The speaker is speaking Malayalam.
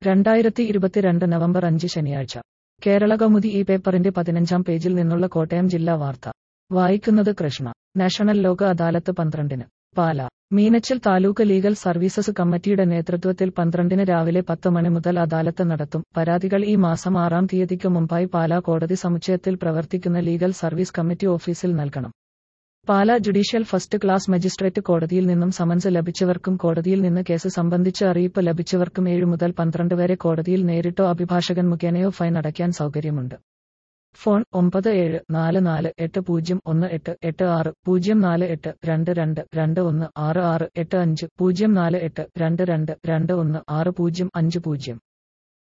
രണ്ടായിരത്തി ഇരുപത്തിരണ്ട് നവംബർ അഞ്ച് ശനിയാഴ്ച കേരള കൗമുദി ഈ പേപ്പറിന്റെ പതിനഞ്ചാം പേജിൽ നിന്നുള്ള കോട്ടയം ജില്ലാ വാർത്ത വായിക്കുന്നത് കൃഷ്ണ നാഷണൽ ലോക അദാലത്ത് പന്ത്രണ്ടിന് പാല മീനച്ചിൽ താലൂക്ക് ലീഗൽ സർവീസസ് കമ്മിറ്റിയുടെ നേതൃത്വത്തിൽ പന്ത്രണ്ടിന് രാവിലെ പത്ത് മണി മുതൽ അദാലത്ത് നടത്തും പരാതികൾ ഈ മാസം ആറാം തീയതിക്ക് മുമ്പായി പാലാ കോടതി സമുച്ചയത്തിൽ പ്രവർത്തിക്കുന്ന ലീഗൽ സർവീസ് കമ്മിറ്റി ഓഫീസിൽ നൽകണം Pala judicial first class magistrate കോടതിയിൽ നിന്നും സമൻസ് ലഭിച്ചവർക്കും കോടതിയിൽ നിന്ന് കേസ് സംബന്ധിച്ച് അറിയിപ്പ് ലഭിച്ചവർക്കും ഏഴ് മുതൽ പന്ത്രണ്ട് വരെ കോടതിയിൽ നേരിട്ടോ അഭിഭാഷകൻ മുഖേനയോ ഫൈൻ അടയ്ക്കാൻ സൗകര്യമുണ്ട് ഫോൺ ഒമ്പത് ഏഴ് നാല് നാല് എട്ട് പൂജ്യം ഒന്ന് എട്ട് എട്ട് ആറ് പൂജ്യം നാല് എട്ട് രണ്ട് രണ്ട് രണ്ട് ഒന്ന് ആറ് ആറ് എട്ട് അഞ്ച് പൂജ്യം നാല് എട്ട് രണ്ട് രണ്ട് രണ്ട് ഒന്ന് ആറ് പൂജ്യം അഞ്ച് പൂജ്യം